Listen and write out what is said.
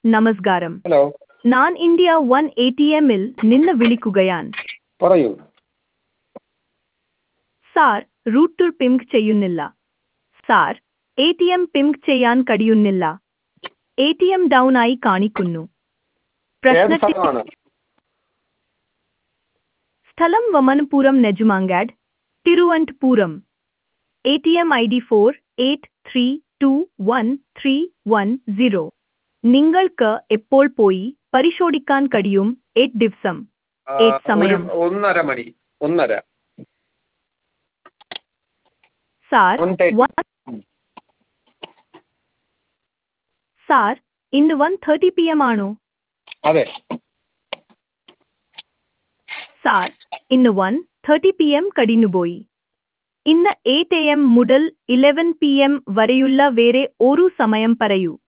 നമസ്കാരം ഹലോ ഞാൻ India one A T എമ്മിൽ നിന്ന് വിളിക്കുകയാണ് പറയൂ സാർ റൂട്ടർ പിങ്ക് ചെയ്യുന്നില്ല sir A T M ping ചെയ്യാൻ കഴിയുന്നില്ല എ ടി എം ഡൗൺ ആയി കാണിക്കുന്നു ഏത് പ്രശ്നത്തിൽ സ്ഥലമാണ് സ്ഥലം Vamanapuram Nedumangad Thiruvananthapuram A T M I D four eight three two one three one zero നിങ്ങൾക്ക് എപ്പോൾ പോയി പരിശോധിക്കാൻ കഴിയും എട്ട് ദിവസം ആ, ഏത് സമയം? ഒരു ഒന്നര മണി ഒന്നര sir One thirty. One sir ഇന്ന് വൺ തേർട്ടി പി എം ആണോ അതെ സാർ ഇന്ന് വൺ തേർട്ടി പി എം കടിഞ്ഞുപോയി ഇന്ന് എയ്റ്റ് എ എം മുതൽ ഇലവൻ പി എം വരെയുള്ള വേറെ ഒരു സമയം പറയൂ